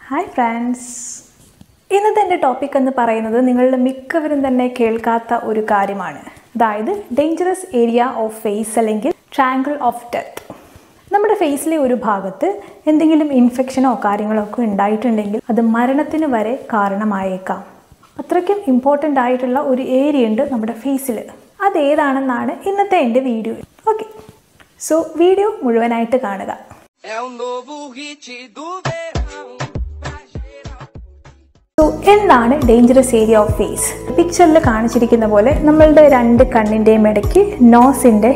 Hi friends ഇന്നത്തെ എൻ്റെ topic എന്ന് പറയുന്നത് നിങ്ങളുടെ മിക്കവരും തന്നെ കേൾക്കാത്ത ഒരു കാര്യമാണ് അതായത് ഡേഞ്ചറസ് ഏരിയ ഓഫ് ഫേസ് അല്ലെങ്കിൽ ട്രാങ്കിൾ ഓഫ് ഡെത്ത് നമ്മുടെ ഫേസിലെ ഒരു ഭാഗത്ത് എന്തെങ്കിലും ഇൻഫെക്ഷനോ കാര്യങ്ങളോ ഒക്കെ ഉണ്ടായിട്ടുണ്ടെങ്കിൽ അത് മരണത്തിന് വരെ കാരണമായേക്കാം അത്രയ്ക്കും ഇമ്പോർട്ടൻ്റ് ആയിട്ടുള്ള ഒരു ഏരിയ ഉണ്ട് നമ്മുടെ ഫേസിൽ അതേതാണെന്നാണ് ഇന്നത്തെ എൻ്റെ വീഡിയോ ഓക്കെ സോ വീഡിയോ മുഴുവനായിട്ട് കാണുക É o novo hit do verão. Pra geral. So എന്താണ് ഡേഞ്ചറസ് ഏരിയ ഓഫ് ഫേസ് പിക്ചറിൽ കാണിച്ചിരിക്കുന്ന പോലെ നമ്മളുടെ രണ്ട് കണ്ണിൻ്റെയും ഇടയ്ക്ക് നോസിൻ്റെ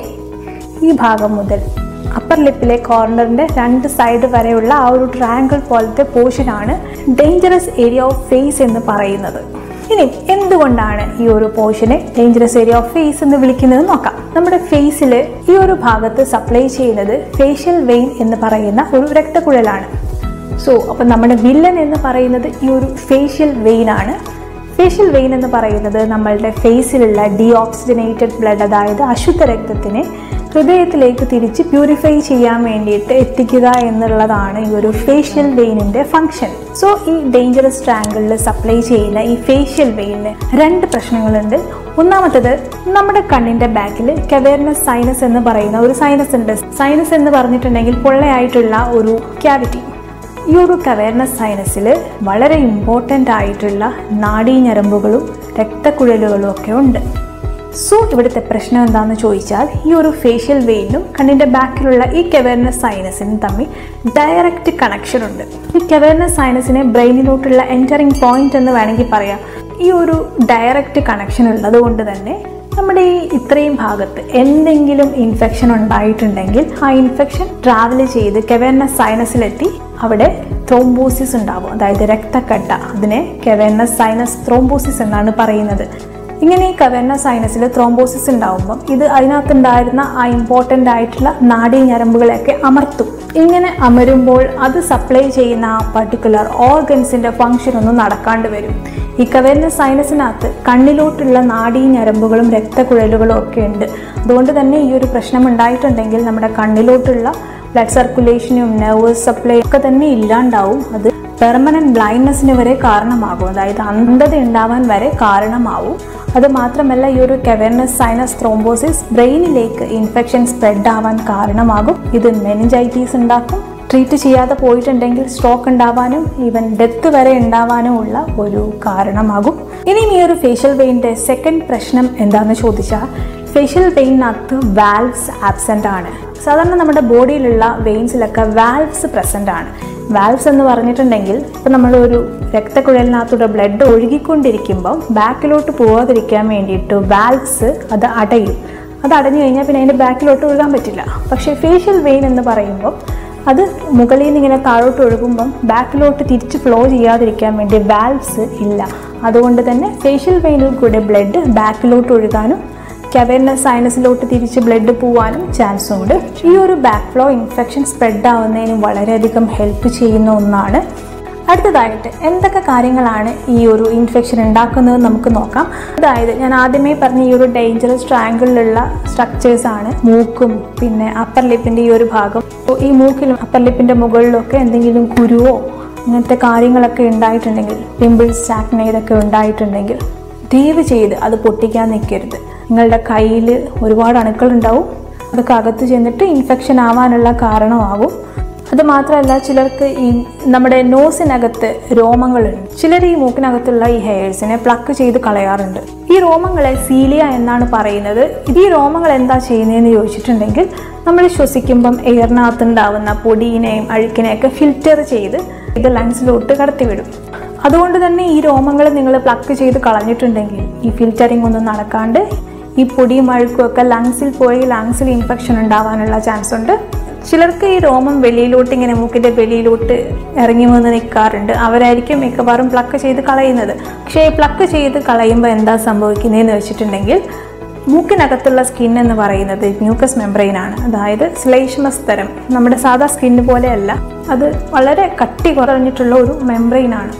ഈ ഭാഗം മുതൽ അപ്പർ ലിപ്പിലെ കോർണറിൻ്റെ രണ്ട് സൈഡ് വരെയുള്ള ആ ഒരു ട്രയാങ്കിൾ പോലത്തെ പോർഷനാണ് ഡേഞ്ചറസ് ഏരിയ ഓഫ് ഫേസ് എന്ന് പറയുന്നത് ഇനി എന്തുകൊണ്ടാണ് ഈ ഒരു പോർഷനെ ഡേഞ്ചറസ് ഏരിയ ഓഫ് ഫേസ് എന്ന് വിളിക്കുന്നത് നോക്കാം നമ്മുടെ ഫേസിൽ ഈ ഒരു ഭാഗത്ത് സപ്ലൈ ചെയ്യുന്നത് ഫേഷ്യൽ വെയിൻ എന്ന് പറയുന്ന ഒരു രക്തക്കുഴലാണ് സോ അപ്പം നമ്മുടെ വില്ലൻ എന്ന് പറയുന്നത് ഈ ഒരു ഫേഷ്യൽ വെയിൻ ആണ് ഫേഷ്യൽ വെയിൻ എന്ന് പറയുന്നത് നമ്മളുടെ ഫേസിലുള്ള ഡീഓക്സിജനേറ്റഡ് ബ്ലഡ് അതായത് അശുദ്ധ രക്തത്തിനെ ഹൃദയത്തിലേക്ക് തിരിച്ച് പ്യൂരിഫൈ ചെയ്യാൻ വേണ്ടിയിട്ട് എത്തിക്കുക എന്നുള്ളതാണ് ഈ ഒരു ഫേഷ്യൽ വെയിനിൻ്റെ ഫങ്ഷൻ സോ ഈ ഡേഞ്ചറസ് ട്രാങ്കിളിൽ സപ്ലൈ ചെയ്യുന്ന ഈ ഫേഷ്യൽ വെയിനിന് രണ്ട് പ്രശ്നങ്ങളുണ്ട് ഒന്നാമത്തത് നമ്മുടെ കണ്ണിൻ്റെ ബാക്കിൽ കവേർനസ് സൈനസ് എന്ന് പറയുന്ന ഒരു സൈനസ് ഉണ്ട് സൈനസ് എന്ന് പറഞ്ഞിട്ടുണ്ടെങ്കിൽ പൊള്ളയായിട്ടുള്ള ഒരു ക്യാവിറ്റി ഈ ഒരു കവേർനസ് സൈനസിൽ വളരെ ഇമ്പോർട്ടൻ്റ് ആയിട്ടുള്ള നാഡീഞരമ്പുകളും രക്തക്കുഴലുകളും ഒക്കെ ഉണ്ട് സോ ഇവിടുത്തെ പ്രശ്നം എന്താണെന്ന് ചോദിച്ചാൽ ഈ ഒരു ഫേഷ്യൽ വെയിനും കണ്ണിൻ്റെ ബാക്കിലുള്ള ഈ കവേർനസ് സൈനസിനും തമ്മിൽ ഡയറക്റ്റ് കണക്ഷൻ ഉണ്ട് ഈ കവേർനസ് സൈനസിനെ ബ്രെയിനിലോട്ടുള്ള എൻറ്ററിങ് പോയിന്റ് എന്ന് വേണമെങ്കിൽ പറയാം ഈ ഒരു ഡയറക്റ്റ് കണക്ഷൻ ഉള്ളത് കൊണ്ട് തന്നെ നമ്മുടെ ഈ ഇത്രയും ഭാഗത്ത് എന്തെങ്കിലും ഇൻഫെക്ഷൻ ഉണ്ടായിട്ടുണ്ടെങ്കിൽ ആ ഇൻഫെക്ഷൻ ട്രാവൽ ചെയ്ത് കെവേർനസ് സൈനസിലെത്തി അവിടെ ത്രോംബോസിസ് ഉണ്ടാവും അതായത് രക്തക്കട്ട അതിനെ കെവേർനസ് സൈനസ് ത്രോംബോസിസ് എന്നാണ് പറയുന്നത് ഇങ്ങനെ ഈ കവേർനസ് സൈനസിൽ ത്രോംബോസിസ് ഉണ്ടാവുമ്പം ഇത് അതിനകത്തുണ്ടായിരുന്ന ആ ഇമ്പോർട്ടൻ്റ് ആയിട്ടുള്ള നാഡീ ഞരമ്പുകളെയൊക്കെ അമർത്തും ഇങ്ങനെ അമരുമ്പോൾ അത് സപ്ലൈ ചെയ്യുന്ന ആ പർട്ടിക്കുലർ ഓർഗൻസിൻ്റെ ഫങ്ഷൻ ഒന്നും നടക്കാണ്ട് വരും ഈ കവേർനസ് സൈനസിനകത്ത് കണ്ണിലോട്ടുള്ള നാഡീ ഞരമ്പുകളും രക്തക്കുഴലുകളും ഒക്കെ ഉണ്ട് അതുകൊണ്ട് തന്നെ ഈ ഒരു പ്രശ്നം ഉണ്ടായിട്ടുണ്ടെങ്കിൽ നമ്മുടെ കണ്ണിലോട്ടുള്ള ബ്ലഡ് സർക്കുലേഷനും നെർവസ് സപ്ലൈ ഒക്കെ തന്നെ ഇല്ലാണ്ടാവും അത് പെർമനന്റ് ബ്ലൈൻഡ്നെസ്സിന് വരെ കാരണമാകും അതായത് അന്ധത ഉണ്ടാവാൻ വരെ കാരണമാവും അത് മാത്രമല്ല ഈ ഒരു കെവർനസ് സൈനസ് ത്രോംബോസിസ് ബ്രെയിനിലേക്ക് ഇൻഫെക്ഷൻ സ്പ്രെഡ് ആവാൻ കാരണമാകും ഇത് മെനിഞ്ചൈറ്റീസ് ഉണ്ടാക്കും ട്രീറ്റ് ചെയ്യാതെ പോയിട്ടുണ്ടെങ്കിൽ സ്ട്രോക്ക് ഉണ്ടാവാനും ഈവൻ ഡെത്ത് വരെ ഉണ്ടാവാനും ഉള്ള ഒരു കാരണമാകും ഇനിയും ഈ ഒരു ഫേഷ്യൽ വെയിൻ്റെ സെക്കൻഡ് പ്രശ്നം എന്താണെന്ന് ചോദിച്ചാൽ ഫേഷ്യൽ വെയിനകത്ത് വാൽവ്സ് ആബ്സെൻ്റ് ആണ് സാധാരണ നമ്മുടെ ബോഡിയിലുള്ള വെയിൻസിലൊക്കെ വാൽവ്സ് പ്രസൻ്റ് ആണ് വാൽവ്സ് എന്ന് പറഞ്ഞിട്ടുണ്ടെങ്കിൽ ഇപ്പം നമ്മൾ ഒരു രക്തക്കുഴലിനകത്തൂടെ ബ്ലഡ് ഒഴുകിക്കൊണ്ടിരിക്കുമ്പം ബാക്കിലോട്ട് പോകാതിരിക്കാൻ വേണ്ടിയിട്ട് വാൽവ്സ് അത് അടയും അത് അടഞ്ഞു കഴിഞ്ഞാൽ പിന്നെ അതിൻ്റെ ബാക്കിലോട്ട് ഒഴുകാൻ പറ്റില്ല പക്ഷേ ഫേഷ്യൽ വെയിൻ എന്ന് പറയുമ്പോൾ അത് മുകളിൽ നിന്ന് ഇങ്ങനെ താഴോട്ട് ഒഴുകുമ്പം ബാക്കിലോട്ട് തിരിച്ച് ഫ്ലോ ചെയ്യാതിരിക്കാൻ വേണ്ടി വാൽവ്സ് ഇല്ല അതുകൊണ്ട് തന്നെ ഫേഷ്യൽ വെയിനിൽ കൂടെ ബ്ലഡ് ബാക്കിലോട്ട് ഒഴുകാനും കവേർനസ് സൈനസിലോട്ട് തിരിച്ച് ബ്ലഡ് പോവാനും ചാൻസ് ഉണ്ട് ഈ ഒരു ബാക്ക് ഫ്ലോ ഇൻഫെക്ഷൻ സ്പ്രെഡ് ആവുന്നതിന് വളരെയധികം ഹെൽപ്പ് ചെയ്യുന്ന ഒന്നാണ് അടുത്തതായിട്ട് എന്തൊക്കെ കാര്യങ്ങളാണ് ഈ ഒരു ഇൻഫെക്ഷൻ ഉണ്ടാക്കുന്നത് നമുക്ക് നോക്കാം അതായത് ഞാൻ ആദ്യമേ പറഞ്ഞ ഈ ഒരു ഡേഞ്ചറസ് ട്രാങ്കിളിലുള്ള സ്ട്രക്ചേഴ്സ് ആണ് മൂക്കും പിന്നെ അപ്പർ ലിപ്പിൻ്റെ ഈ ഒരു ഭാഗം അപ്പോൾ ഈ മൂക്കിലും അപ്പർ ലിപ്പിൻ്റെ മുകളിലൊക്കെ എന്തെങ്കിലും കുരുവോ അങ്ങനത്തെ കാര്യങ്ങളൊക്കെ ഉണ്ടായിട്ടുണ്ടെങ്കിൽ പിമ്പിൾസ് സാക്നെ ഇതൊക്കെ ഉണ്ടായിട്ടുണ്ടെങ്കിൽ ദയവ് ചെയ്ത് അത് പൊട്ടിക്കാൻ നിൽക്കരുത് നിങ്ങളുടെ കയ്യിൽ ഒരുപാട് അണുക്കൾ ഉണ്ടാവും അതൊക്കെ അകത്ത് ചെന്നിട്ട് ഇൻഫെക്ഷൻ ആവാനുള്ള കാരണമാകും അത് മാത്രമല്ല ചിലർക്ക് ഈ നമ്മുടെ നോസിനകത്ത് രോമങ്ങളുണ്ട് ചിലർ ഈ മൂക്കിനകത്തുള്ള ഈ ഹെയർസിനെ പ്ലക്ക് ചെയ്ത് കളയാറുണ്ട് ഈ രോമങ്ങളെ സീലിയ എന്നാണ് പറയുന്നത് ഇത് ഈ രോമങ്ങൾ എന്താ ചെയ്യുന്നതെന്ന് ചോദിച്ചിട്ടുണ്ടെങ്കിൽ നമ്മൾ ശ്വസിക്കുമ്പം എയറിനകത്ത് ഉണ്ടാവുന്ന പൊടിയിനെയും അഴുക്കിനെയൊക്കെ ഫിൽറ്റർ ചെയ്ത് ഇത് ലങ്സിലോട്ട് കടത്തിവിടും അതുകൊണ്ട് തന്നെ ഈ രോമങ്ങൾ നിങ്ങൾ പ്ലക്ക് ചെയ്ത് കളഞ്ഞിട്ടുണ്ടെങ്കിൽ ഈ ഫിൽറ്ററിംഗ് ഒന്നും നടക്കാണ്ട് ഈ പൊടിയും അഴുക്കും ഒക്കെ ലങ്സിൽ പോയി ലങ്സിൽ ഇൻഫെക്ഷൻ ഉണ്ടാവാനുള്ള ചാൻസ് ഉണ്ട് ചിലർക്ക് ഈ രോമം വെളിയിലോട്ട് ഇങ്ങനെ മൂക്കിൻ്റെ വെളിയിലോട്ട് ഇറങ്ങി വന്ന് നിൽക്കാറുണ്ട് അവരായിരിക്കും മിക്കവാറും പ്ലക്ക് ചെയ്ത് കളയുന്നത് പക്ഷേ ഈ പ്ലക്ക് ചെയ്ത് കളയുമ്പോൾ എന്താ സംഭവിക്കുന്നതെന്ന് വെച്ചിട്ടുണ്ടെങ്കിൽ മൂക്കിനകത്തുള്ള സ്കിൻ എന്ന് പറയുന്നത് മ്യൂക്കസ് മെംബ്രെയിൻ ആണ് അതായത് ശ്ലേഷ്മ സ്തരം നമ്മുടെ സാധാ സ്കിന്ന് പോലെയല്ല അത് വളരെ കട്ടി കുറഞ്ഞിട്ടുള്ള ഒരു മെംബ്രെയിൻ ആണ്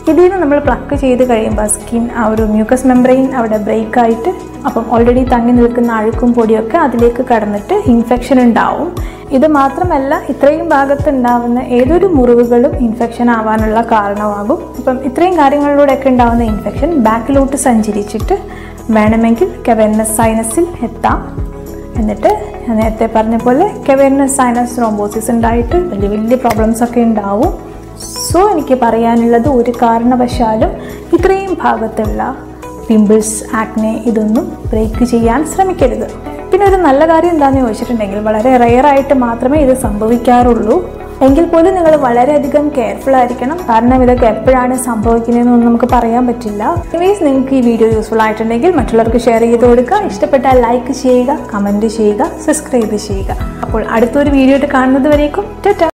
ഇതിൽ നിന്ന് നമ്മൾ പ്ലക്ക് ചെയ്ത് കഴിയുമ്പോൾ സ്കിൻ ആ ഒരു മ്യൂക്കസ് മെംബ്രെയിൻ അവിടെ ബ്രേക്ക് ആയിട്ട് അപ്പം ഓൾറെഡി തങ്ങി നിൽക്കുന്ന അഴുക്കും പൊടിയൊക്കെ അതിലേക്ക് കടന്നിട്ട് ഇൻഫെക്ഷൻ ഉണ്ടാവും ഇത് മാത്രമല്ല ഇത്രയും ഭാഗത്ത് ഉണ്ടാവുന്ന ഏതൊരു മുറിവുകളും ഇൻഫെക്ഷൻ ആവാനുള്ള കാരണമാകും അപ്പം ഇത്രയും കാര്യങ്ങളിലൂടെയൊക്കെ ഉണ്ടാവുന്ന ഇൻഫെക്ഷൻ ബാക്കിലോട്ട് സഞ്ചരിച്ചിട്ട് വേണമെങ്കിൽ കെവെർനസ് സൈനസിൽ എത്താം എന്നിട്ട് ഞാൻ നേരത്തെ പറഞ്ഞ പോലെ കെവേർനസ് സൈനസ് ത്രോംബോസിസ് ഉണ്ടായിട്ട് വലിയ വലിയ പ്രോബ്ലംസ് ഒക്കെ ഉണ്ടാവും സോ എനിക്ക് പറയാനുള്ളത് ഒരു കാരണവശാലും ഇത്രയും ഭാഗത്തുള്ള പിമ്പിൾസ് ആക്നെ ഇതൊന്നും ബ്രേക്ക് ചെയ്യാൻ ശ്രമിക്കരുത് പിന്നെ ഒരു നല്ല കാര്യം എന്താണെന്ന് ചോദിച്ചിട്ടുണ്ടെങ്കിൽ വളരെ റെയർ ആയിട്ട് മാത്രമേ ഇത് സംഭവിക്കാറുള്ളൂ എങ്കിൽ പോലും നിങ്ങൾ വളരെയധികം കെയർഫുൾ ആയിരിക്കണം കാരണം ഇതൊക്കെ എപ്പോഴാണ് സംഭവിക്കുന്നതെന്നൊന്നും നമുക്ക് പറയാൻ പറ്റില്ല എനിവേസ് നിങ്ങൾക്ക് ഈ വീഡിയോ യൂസ്ഫുൾ ആയിട്ടുണ്ടെങ്കിൽ മറ്റുള്ളവർക്ക് ഷെയർ ചെയ്ത് കൊടുക്കുക ഇഷ്ടപ്പെട്ടാൽ ലൈക്ക് ചെയ്യുക കമൻറ്റ് ചെയ്യുക സബ്സ്ക്രൈബ് ചെയ്യുക അപ്പോൾ അടുത്തൊരു വീഡിയോ ആയിട്ട് കാണുന്നത് വരേക്കും ടാറ്റ